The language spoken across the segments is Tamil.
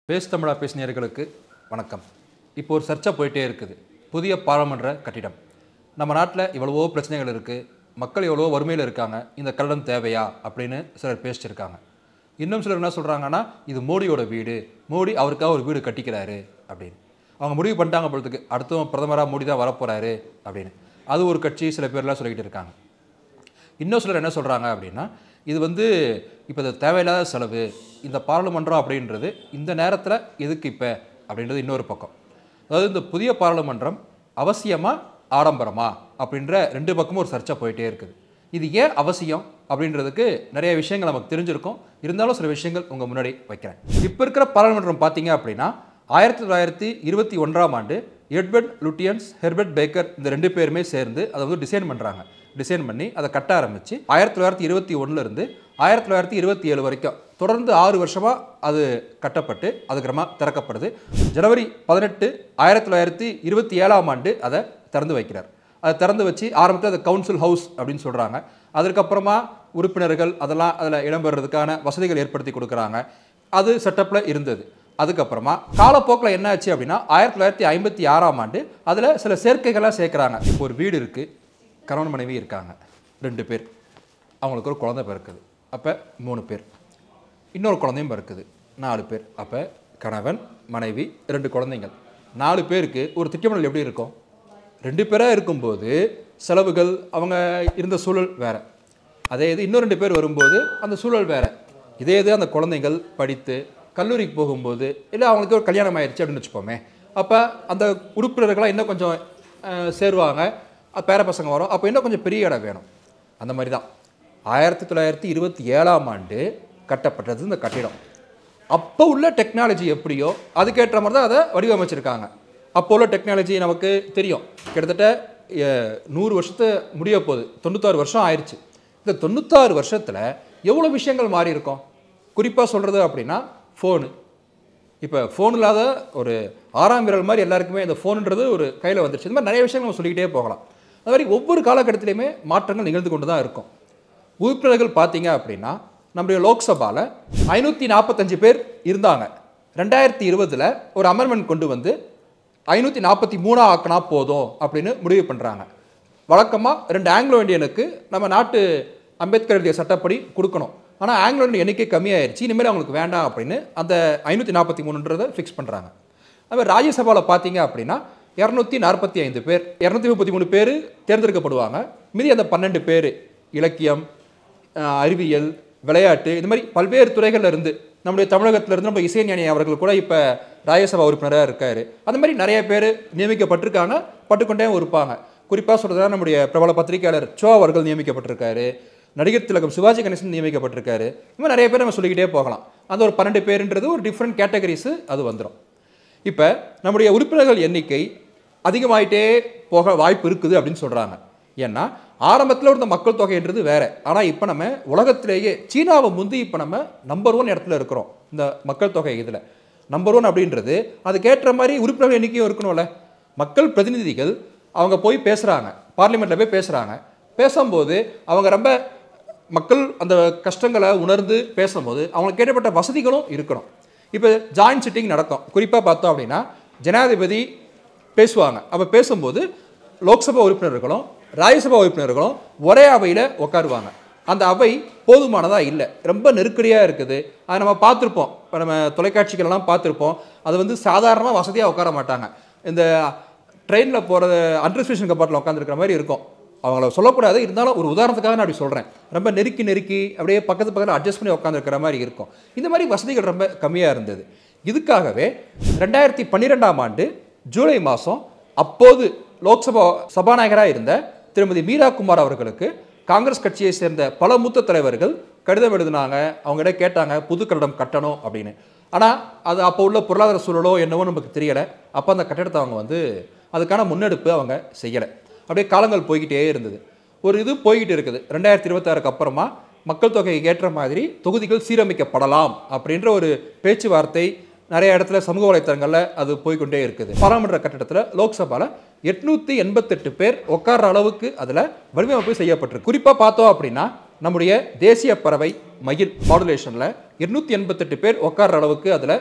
பேஸ் தமிழா பேசினியர்களுக்கு வணக்கம் இப்போ ஒரு சர்ச்சை போயிட்டே இருக்குது புதிய பாராளுமன்ற கட்டிடம் நம்ம நாட்டில் எவ்வளவோ பிரச்சனைகள் இருக்குது மக்கள் எவ்வளவோ வறுமையில் இருக்காங்க இந்த கட்டடம் தேவையா அப்படின்னு சிலர் பேசிட்டு இருக்காங்க இன்னும் சிலர் என்ன சொல்கிறாங்கன்னா இது மோடியோட வீடு மோடி அவருக்காக ஒரு வீடு கட்டிக்கிறாரு அப்படின்னு அவங்க முடிவு பண்ணிட்டாங்க பொழுதுக்கு அடுத்தவன் பிரதமராக மோடி தான் வரப்போகிறாரு அப்படின்னு அது ஒரு கட்சி சில பேர்லாம் சொல்லிக்கிட்டு இருக்காங்க இன்னும் சிலர் என்ன சொல்கிறாங்க அப்படின்னா இது வந்து இப்போ இது தேவையில்லாத செலவு இந்த பாராளுமன்றம் அப்படின்றது இந்த நேரத்தில் எதுக்கு இப்போ அப்படின்றது இன்னொரு பக்கம் அதாவது இந்த புதிய பாராளுமன்றம் அவசியமா ஆடம்பரமா அப்படின்ற ரெண்டு பக்கமும் ஒரு சர்ச்சை போயிட்டே இருக்குது இது ஏன் அவசியம் அப்படின்றதுக்கு நிறைய விஷயங்கள் நமக்கு தெரிஞ்சிருக்கும் இருந்தாலும் சில விஷயங்கள் உங்கள் முன்னாடி வைக்கிறேன் இப்போ இருக்கிற பாராளுமன்றம் பார்த்தீங்க அப்படின்னா ஆயிரத்தி தொள்ளாயிரத்தி இருபத்தி ஒன்றாம் ஆண்டு எட்வர்ட் லுட்டியன்ஸ் ஹெர்பர்ட் பேக்கர் இந்த ரெண்டு பேருமே சேர்ந்து அதை வந்து டிசைன் பண்ணுறாங்க டிசைன் பண்ணி அதை கட்ட ஆரம்பித்து ஆயிரத்தி தொள்ளாயிரத்தி இருபத்தி ஒன்றுலேருந்து ஆயிரத்தி தொள்ளாயிரத்தி இருபத்தி ஏழு வரைக்கும் தொடர்ந்து ஆறு வருஷமாக அது கட்டப்பட்டு அதுக்கப்புறமா திறக்கப்படுது ஜனவரி பதினெட்டு ஆயிரத்தி தொள்ளாயிரத்தி இருபத்தி ஏழாம் ஆண்டு அதை திறந்து வைக்கிறார் அதை திறந்து வச்சு ஆரம்பத்தில் அது கவுன்சில் ஹவுஸ் அப்படின்னு சொல்கிறாங்க அதுக்கப்புறமா உறுப்பினர்கள் அதெல்லாம் அதில் இடம்பெறதுக்கான வசதிகள் ஏற்படுத்தி கொடுக்குறாங்க அது செட்டப்பில் இருந்தது அதுக்கப்புறமா காலப்போக்கில் என்ன ஆச்சு அப்படின்னா ஆயிரத்தி தொள்ளாயிரத்தி ஐம்பத்தி ஆறாம் ஆண்டு அதில் சில சேர்க்கைகளாக சேர்க்குறாங்க இப்போ ஒரு வீடு இருக்குது கணவன் மனைவி இருக்காங்க ரெண்டு பேர் அவங்களுக்கு ஒரு குழந்தை பிறக்குது அப்போ மூணு பேர் இன்னொரு குழந்தையும் பிறக்குது நாலு பேர் அப்போ கணவன் மனைவி ரெண்டு குழந்தைங்கள் நாலு பேருக்கு ஒரு திட்டமிடல் எப்படி இருக்கும் ரெண்டு பேராக இருக்கும்போது செலவுகள் அவங்க இருந்த சூழல் வேற அதே இது இன்னும் ரெண்டு பேர் வரும்போது அந்த சூழல் வேற இதே இது அந்த குழந்தைகள் படித்து கல்லூரிக்கு போகும்போது இல்லை அவங்களுக்கு ஒரு கல்யாணம் ஆயிடுச்சு அப்படின்னு வச்சுப்போமே அப்போ அந்த உறுப்பினர்களாக இன்னும் கொஞ்சம் அஹ், சேருவாங்க அஹ், பேர பசங்க வரும் அப்போ இன்னும் கொஞ்சம் பெரிய இடம் வேணும் அந்த மாதிரி தான் ஆயிரத்தி தொள்ளாயிரத்தி இருபத்தி ஏழாம் ஆண்டு கட்டப்பட்டது இந்த கட்டிடம் அப்போ உள்ள டெக்னாலஜி எப்படியோ அதுக்கேற்ற மாதிரி தான் அதை வடிவமைச்சிருக்காங்க அப்போ உள்ள டெக்னாலஜி நமக்கு தெரியும் கிட்டத்தட்ட அஹ், நூறு வருஷத்து முடிய போகுது தொண்ணூத்தாறு வருஷம் ஆயிடுச்சு இந்த தொண்ணூத்தாறு வருஷத்தில் எவ்வளோ விஷயங்கள் மாறி இருக்கும் குறிப்பாக சொல்கிறது அப்படின்னா ஃபோனு இப்போ ஃபோன் இல்லாத ஒரு ஆறாம் விரல் மாதிரி எல்லாருக்குமே இந்த ஃபோனுன்றது ஒரு கையில் வந்துருச்சு இந்த மாதிரி நிறைய விஷயங்கள் நம்ம சொல்லிக்கிட்டே போகலாம் அது மாதிரி ஒவ்வொரு காலகட்டத்திலையுமே மாற்றங்கள் நிகழ்ந்து கொண்டு தான் இருக்கும் உறுப்பினர்கள் பார்த்தீங்க அப்படின்னா நம்முடைய லோக்சபாவில் ஐநூற்றி நாற்பத்தஞ்சு பேர் இருந்தாங்க ரெண்டாயிரத்தி இருபதில் ஒரு அமெண்ட்மெண்ட் கொண்டு வந்து ஐநூற்றி நாற்பத்தி மூணா ஆக்கினா போதும் அப்படின்னு முடிவு பண்ணுறாங்க வழக்கமாக ரெண்டு ஆங்கிலோ இந்தியனுக்கு நம்ம நாட்டு அம்பேத்கர் எழுதிய சட்டப்படி கொடுக்கணும் ஆனால் ஆங்கிலோ இந்தியன் எண்ணிக்கை கம்மியாயிருச்சு இனிமேல் அவங்களுக்கு வேண்டாம் அப்படின்னு அந்த ஐநூற்றி நாற்பத்தி மூணுன்றதை ஃபிக்ஸ் பண்ணுறாங்க அதுமாதிரி ராஜ்யசபாவில் பார்த்தீங்க அப்படின்னா இரநூத்தி நாற்பத்தி ஐந்து பேர் இரநூத்தி முப்பத்தி மூணு பேர் தேர்ந்தெடுக்கப்படுவாங்க மீதி அந்த பன்னெண்டு பேர் இலக்கியம் அஹ், அறிவியல் விளையாட்டு இந்த மாதிரி பல்வேறு துறைகள்ல இருந்து நம்முடைய தமிழகத்துல இருந்து நம்ம இசைஞானி அவர்கள் கூட இப்போ ராஜ்யசபா உறுப்பினராக இருக்காரு அந்த மாதிரி நிறைய பேர் நியமிக்கப்பட்டிருக்காங்க பட்டுக்கொண்டே இருப்பாங்க குறிப்பாக சொல்றதுனா நம்முடைய பிரபல பத்திரிகையாளர் சோ அவர்கள் நியமிக்கப்பட்டிருக்காரு நடிகர் திலகம் சிவாஜி கணேசன் நியமிக்கப்பட்டிருக்காரு இந்த மாதிரி நிறைய பேர் நம்ம சொல்லிக்கிட்டே போகலாம் அந்த ஒரு பன்னெண்டு பேருன்றது ஒரு டிஃப்ரெண்ட் கேட்டகரிஸு அது வந்துடும் இப்போ நம்முடைய உறுப்பினர்கள் எண்ணிக்கை அதிகமாயிட்டே போக வாய்ப்பு இருக்குது அப்படின்னு சொல்கிறாங்க ஏன்னா ஆரம்பத்தில் இருந்த மக்கள் தொகைன்றது வேற ஆனால் இப்போ நம்ம உலகத்திலேயே சீனாவை முந்தி இப்போ நம்ம நம்பர் ஒன் இடத்துல இருக்கிறோம் இந்த மக்கள் தொகை இதில் நம்பர் ஒன் அப்படின்றது அதுக்கேற்ற மாதிரி உறுப்பினர்கள் எண்ணிக்கையும் இருக்கணும்ல மக்கள் பிரதிநிதிகள் அவங்க போய் பேசுகிறாங்க பார்லிமெண்ட்டில் போய் பேசுகிறாங்க பேசும்போது அவங்க ரொம்ப மக்கள் அந்த கஷ்டங்களை உணர்ந்து பேசும்போது அவங்களுக்கு ஏற்பட்ட வசதிகளும் இருக்கணும் இப்போ ஜாயின்ட் சிட்டிங் நடக்கும் குறிப்பாக பார்த்தோம் அப்படின்னா ஜனாதிபதி பேசுவாங்க அப்போ பேசும்போது லோக்சபா உறுப்பினர்களும் ராஜ்யசபா உறுப்பினர்களும் ஒரே அவையில் உட்காருவாங்க அந்த அவை போதுமானதாக இல்லை ரொம்ப நெருக்கடியாக இருக்குது அதை நம்ம பார்த்துருப்போம் இப்போ நம்ம தொலைக்காட்சிகளெல்லாம் பார்த்துருப்போம் அது வந்து சாதாரணமாக வசதியாக உட்கார மாட்டாங்க இந்த ட்ரெயினில் போகிற அன்ரிசர்வேஷன் கம்பார்ட்டில் உட்காந்துருக்கிற மாதிரி இருக்கும் அவங்கள சொல்லக்கூடாது இருந்தாலும் ஒரு உதாரணத்துக்காக நான் அப்படி சொல்கிறேன் ரொம்ப நெருக்கி நெருக்கி அப்படியே பக்கத்து பக்கத்தில் அட்ஜஸ்ட் பண்ணி உட்காந்துருக்கிற மாதிரி இருக்கும் இந்த மாதிரி வசதிகள் ரொம்ப கம்மியாக இருந்தது இதுக்காகவே ரெண்டாயிரத்தி பன்னிரெண்டாம் ஆண்டு ஜூலை மாதம் அப்போது லோக்சபா சபாநாயகராக இருந்த திருமதி மீரா குமார் அவர்களுக்கு காங்கிரஸ் கட்சியை சேர்ந்த பல மூத்த தலைவர்கள் கடிதம் எழுதினாங்க அவங்ககிட்ட கேட்டாங்க புது கட்டடம் கட்டணும் அப்படின்னு ஆனால் அது அப்போ உள்ள பொருளாதார சூழலோ என்னவோ நமக்கு தெரியலை அப்போ அந்த கட்டடத்தை அவங்க வந்து அதுக்கான முன்னெடுப்பு அவங்க செய்யலை அப்படியே காலங்கள் போய்கிட்டே இருந்தது ஒரு இது போய்கிட்டு இருக்குது ரெண்டாயிரத்தி இருபத்தாறுக்கு அப்புறமா மக்கள் தொகைக்கு ஏற்ற மாதிரி தொகுதிகள் சீரமைக்கப்படலாம் அப்படின்ற ஒரு பேச்சுவார்த்தை நிறைய இடத்துல சமூக வலைத்தளங்களில் அது போய்க்கொண்டே இருக்குது பாராளுமன்ற கட்டடத்தில் லோக்சபாவில் எட்நூற்றி எண்பத்தெட்டு பேர் உட்கார்ற அளவுக்கு அதில் வடிவமைப்பு செய்யப்பட்டிருக்கு குறிப்பாக பார்த்தோம் அப்படின்னா நம்முடைய தேசிய பறவை மயில் மாடுலேஷனில் எட்நூற்றி எண்பத்தெட்டு பேர் உட்கார்ற அளவுக்கு அதில்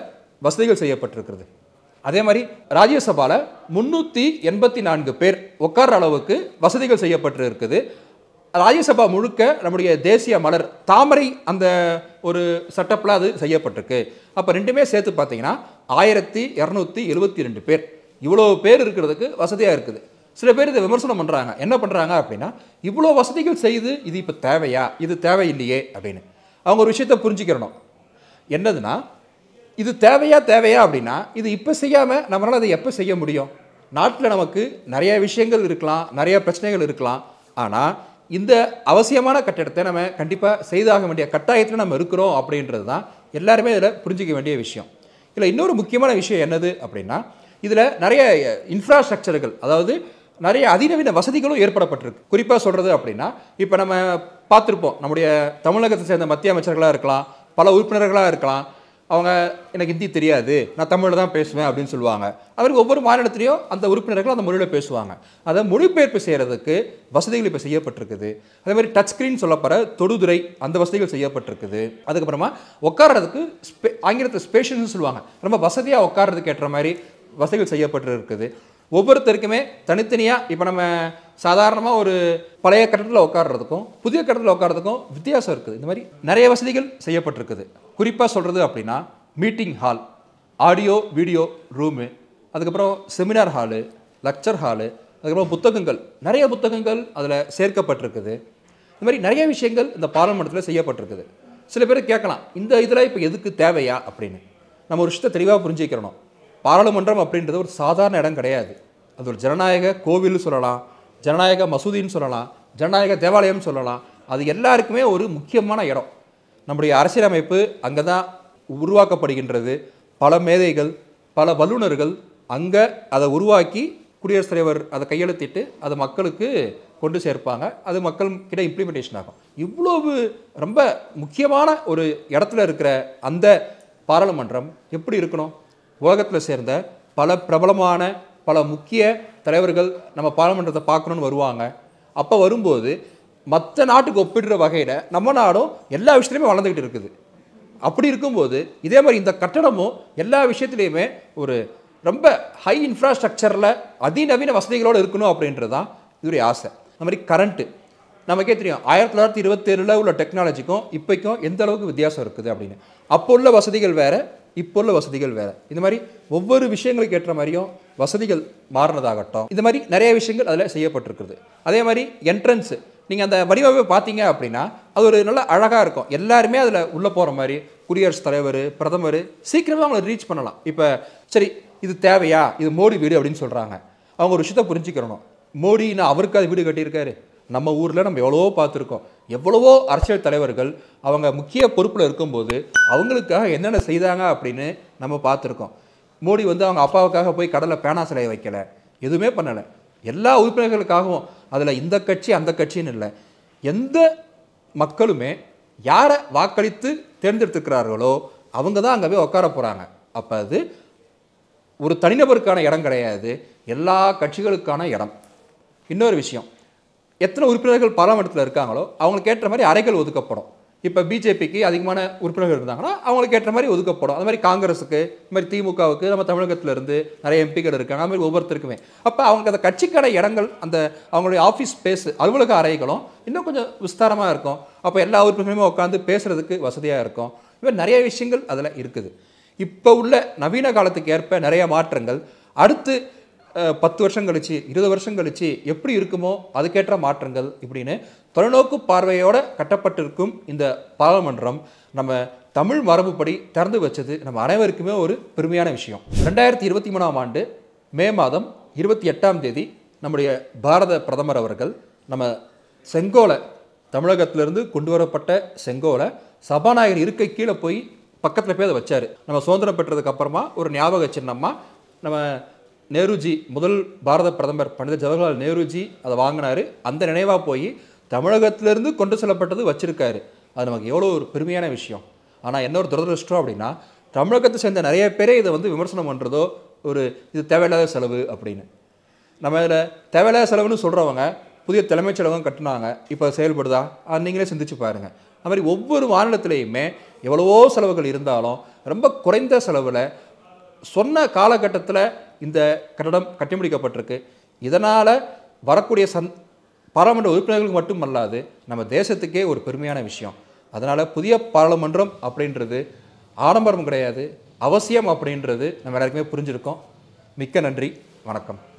வசதிகள் செய்யப்பட்டிருக்கிறது அதே மாதிரி ராஜ்யசபால முன்னூற்றி எண்பத்தி நான்கு பேர் உட்கார்ற அளவுக்கு வசதிகள் செய்யப்பட்டு இருக்குது ராஜ்யசபா முழுக்க நம்முடைய தேசிய மலர் தாமரை அந்த ஒரு செட்டப்பில் அது செய்யப்பட்டிருக்கு அப்போ ரெண்டுமே சேர்த்து பார்த்தீங்கன்னா ஆயிரத்தி இரநூத்தி எழுபத்தி ரெண்டு பேர் இவ்வளோ பேர் இருக்கிறதுக்கு வசதியாக இருக்குது சில பேர் இதை விமர்சனம் பண்ணுறாங்க என்ன பண்ணுறாங்க அப்படின்னா இவ்வளோ வசதிகள் செய்து இது இப்போ தேவையா இது தேவையில்லையே அப்படின்னு அவங்க ஒரு விஷயத்தை புரிஞ்சுக்கிறணும் என்னதுன்னா இது தேவையா தேவையா அப்படின்னா இது இப்போ செய்யாமல் நம்மளால் அதை எப்போ செய்ய முடியும் நாட்டில் நமக்கு நிறைய விஷயங்கள் இருக்கலாம் நிறைய பிரச்சனைகள் இருக்கலாம் ஆனால் இந்த அவசியமான கட்டிடத்தை நம்ம கண்டிப்பாக செய்தாக வேண்டிய கட்டாயத்தில் நம்ம இருக்கிறோம் அப்படின்றது தான் எல்லாருமே இதில் புரிஞ்சிக்க வேண்டிய விஷயம் இதில் இன்னொரு முக்கியமான விஷயம் என்னது அப்படின்னா இதில் நிறைய இன்ஃப்ராஸ்ட்ரக்சர்கள் அதாவது நிறைய அதிநவீன வசதிகளும் ஏற்படப்பட்டிருக்கு குறிப்பாக சொல்கிறது அப்படின்னா இப்போ நம்ம பார்த்துருப்போம் நம்முடைய தமிழகத்தை சேர்ந்த மத்திய அமைச்சர்களாக இருக்கலாம் பல உறுப்பினர்களாக இருக்கலாம் அவங்க எனக்கு ஹிந்தி தெரியாது நான் தமிழில் தான் பேசுவேன் அப்படின்னு சொல்லுவாங்க அவருக்கு ஒவ்வொரு மாநிலத்திலையும் அந்த உறுப்பினர்கள் அந்த மொழியில் பேசுவாங்க அதை மொழிபெயர்ப்பு செய்கிறதுக்கு வசதிகள் இப்போ செய்யப்பட்டிருக்குது அதே மாதிரி டச் ஸ்க்ரீன் சொல்லப்படுற தொடுதுறை அந்த வசதிகள் செய்யப்பட்டிருக்குது அதுக்கப்புறமா உட்கார்றதுக்கு ஸ்பே ஆங்கிலத்தில் ஸ்பேஷல்னு சொல்லுவாங்க ரொம்ப வசதியாக உட்கார்றதுக்கு ஏற்ற மாதிரி வசதிகள் செய்யப்பட்டு இருக்குது ஒவ்வொருத்தருக்குமே தனித்தனியாக இப்போ நம்ம சாதாரணமாக ஒரு பழைய கட்டடத்தில் உட்கார்றதுக்கும் புதிய கட்டடத்தில் உட்கார்றதுக்கும் வித்தியாசம் இருக்குது இந்த மாதிரி நிறைய வசதிகள் செய்யப்பட்டிருக்குது குறிப்பாக சொல்கிறது அப்படின்னா meeting hall audio video room அதுக்கப்புறம் செமினார் ஹாலு லெக்சர் ஹாலு அதுக்கப்புறம் புத்தகங்கள் நிறைய புத்தகங்கள் அதில் சேர்க்கப்பட்டிருக்குது இந்த மாதிரி நிறைய விஷயங்கள் இந்த பாராளுமன்றத்தில் செய்யப்பட்டிருக்குது சில பேர் கேட்கலாம் இந்த இதில் இப்போ எதுக்கு தேவையா அப்படின்னு நம்ம ஒரு விஷயத்தை தெளிவாக புரிஞ்சுக்கிறணும் பாராளுமன்றம் அப்படின்றது ஒரு சாதாரண இடம் கிடையாது அது ஒரு ஜனநாயக கோவில்னு சொல்லலாம் ஜனநாயக மசூதின்னு சொல்லலாம் ஜனநாயக தேவாலயம்னு சொல்லலாம் அது எல்லாருக்குமே ஒரு முக்கியமான இடம் நம்முடைய அரசியலமைப்பு அங்கே தான் உருவாக்கப்படுகின்றது பல மேதைகள் பல வல்லுநர்கள் அங்கே அதை உருவாக்கி குடியரசுத் தலைவர் அதை கையெழுத்திட்டு அதை மக்களுக்கு கொண்டு சேர்ப்பாங்க அது மக்கள் கிட்ட இம்ப்ளிமெண்டேஷன் ஆகும் இவ்வளவு ரொம்ப முக்கியமான ஒரு இடத்துல இருக்கிற அந்த பாராளுமன்றம் எப்படி இருக்கணும் உலகத்தில் சேர்ந்த பல பிரபலமான பல முக்கிய தலைவர்கள் நம்ம பாராளுமன்றத்தை பார்க்கணுன்னு வருவாங்க அப்போ வரும்போது மற்ற நாட்டுக்கு ஒப்பிடுற வகையில் நம்ம நாடும் எல்லா விஷயத்துலையுமே வளர்ந்துக்கிட்டு இருக்குது அப்படி இருக்கும்போது இதே மாதிரி இந்த கட்டடமும் எல்லா விஷயத்துலையுமே ஒரு ரொம்ப ஹை இன்ஃப்ராஸ்ட்ரக்சரில் அதிநவீன வசதிகளோடு இருக்கணும் அப்படின்றது தான் இதோடைய ஆசை அது மாதிரி கரண்ட்டு நமக்கே தெரியும் ஆயிரத்தி தொள்ளாயிரத்தி இருபத்தேழில் உள்ள டெக்னாலஜிக்கும் இப்போக்கும் எந்த அளவுக்கு வித்தியாசம் இருக்குது அப்படின்னு அப்போ உள்ள வசதிகள் வேறு இப்போ உள்ள வசதிகள் வேறு இந்த மாதிரி ஒவ்வொரு விஷயங்களுக்கு ஏற்ற மாதிரியும் வசதிகள் மாறினதாகட்டும் இந்த மாதிரி நிறைய விஷயங்கள் அதில் செய்யப்பட்டிருக்குது அதே மாதிரி என்ட்ரன்ஸு நீங்கள் அந்த வடிவமைப்பை பார்த்தீங்க அப்படின்னா அது ஒரு நல்ல அழகாக இருக்கும் எல்லாருமே அதில் உள்ளே போகிற மாதிரி குடியரசுத் தலைவர் பிரதமர் சீக்கிரமாக அவங்களை ரீச் பண்ணலாம் இப்போ சரி இது தேவையா இது மோடி வீடு அப்படின்னு சொல்கிறாங்க அவங்க ஒரு விஷயத்தை புரிஞ்சுக்கிறணும் மோடின்னு அவருக்கு அது வீடு கட்டியிருக்காரு நம்ம ஊரில் நம்ம எவ்வளவோ பார்த்துருக்கோம் எவ்வளவோ அரசியல் தலைவர்கள் அவங்க முக்கிய பொறுப்பில் இருக்கும்போது அவங்களுக்காக என்னென்ன செய்தாங்க அப்படின்னு நம்ம பார்த்துருக்கோம் மோடி வந்து அவங்க அப்பாவுக்காக போய் கடலில் பேனா சிலையை வைக்கல எதுவுமே பண்ணலை எல்லா உறுப்பினர்களுக்காகவும் அதில் இந்த கட்சி அந்த கட்சின்னு இல்லை எந்த மக்களுமே யாரை வாக்களித்து தேர்ந்தெடுத்துக்கிறார்களோ அவங்க தான் அங்கே போய் உட்கார போகிறாங்க அப்போ அது ஒரு தனிநபருக்கான இடம் கிடையாது எல்லா கட்சிகளுக்கான இடம் இன்னொரு விஷயம் எத்தனை உறுப்பினர்கள் பாராளுமன்றத்தில் இருக்காங்களோ அவங்களுக்கு ஏற்ற மாதிரி அறைகள் ஒதுக்கப்படும் இப்போ பிஜேபிக்கு அதிகமான உறுப்பினர்கள் இருந்தாங்கன்னா அவங்களுக்கு ஏற்ற மாதிரி ஒதுக்கப்படும் அது மாதிரி காங்கிரஸுக்கு இது மாதிரி திமுகவுக்கு நம்ம தமிழகத்துல இருந்து நிறைய எம்பிக்கள் இருக்காங்க அது மாதிரி ஒவ்வொருத்தருக்குமே அப்போ அவங்க அந்த கட்சிக்கான இடங்கள் அந்த அவங்களுடைய ஆஃபீஸ் ஸ்பேஸ் அலுவலக அறைகளும் இன்னும் கொஞ்சம் விஸ்தாரமாக இருக்கும் அப்போ எல்லா உறுப்பினர்களுமே உட்காந்து பேசுறதுக்கு வசதியாக இருக்கும் இவன் நிறைய விஷயங்கள் அதில் இருக்குது இப்போ உள்ள நவீன காலத்துக்கு ஏற்ப நிறைய மாற்றங்கள் அடுத்து அஹ், பத்து வருஷம் கழிச்சு இருபது வருஷம் கழிச்சு எப்படி இருக்குமோ அதுக்கேற்ற மாற்றங்கள் இப்படின்னு தொலைநோக்கு பார்வையோட கட்டப்பட்டிருக்கும் இந்த பாராளுமன்றம் நம்ம தமிழ் மரபுப்படி திறந்து வச்சது நம்ம அனைவருக்குமே ஒரு பெருமையான விஷயம் ரெண்டாயிரத்தி இருபத்தி மூணாம் ஆண்டு மே மாதம் இருபத்தி எட்டாம் தேதி நம்முடைய பாரத பிரதமர் அவர்கள் நம்ம செங்கோலை தமிழகத்திலிருந்து கொண்டு வரப்பட்ட செங்கோலை சபாநாயகர் இருக்கை கீழே போய் பக்கத்தில் போய் அதை வச்சார் நம்ம சுதந்திரம் பெற்றதுக்கு அப்புறமா ஒரு ஞாபக சின்னமா நம்ம நேருஜி முதல் பாரத பிரதமர் பண்டித ஜவஹர்லால் நேருஜி அதை வாங்கினாரு அந்த நினைவாக போய் தமிழகத்திலிருந்து கொண்டு செல்லப்பட்டது வச்சிருக்காரு அது நமக்கு எவ்வளோ ஒரு பெருமையான விஷயம் ஆனால் என்ன ஒரு துரதிருஷ்டம் அப்படின்னா தமிழகத்தை சேர்ந்த நிறைய பேரே இதை வந்து விமர்சனம் பண்ணுறதோ ஒரு இது தேவையில்லாத செலவு அப்படின்னு நம்ம இதில் தேவையில்லாத செலவுன்னு சொல்கிறவங்க புதிய தலைமைச் செலவும் கட்டினாங்க இப்போ செயல்படுதா அது நீங்களே சிந்திச்சு பாருங்கள் அது மாதிரி ஒவ்வொரு மாநிலத்திலையுமே எவ்வளவோ செலவுகள் இருந்தாலும் ரொம்ப குறைந்த செலவில் சொன்ன காலகட்டத்தில் இந்த கட்டடம் கட்டி முடிக்கப்பட்டிருக்கு இதனால் வரக்கூடிய சந் பாராளுமன்ற உறுப்பினர்களுக்கு மட்டுமல்லாது நம்ம தேசத்துக்கே ஒரு பெருமையான விஷயம் அதனால் புதிய பாராளுமன்றம் அப்படின்றது ஆடம்பரம் கிடையாது அவசியம் அப்படின்றது நம்ம எல்லாருக்குமே புரிஞ்சிருக்கோம் மிக்க நன்றி வணக்கம்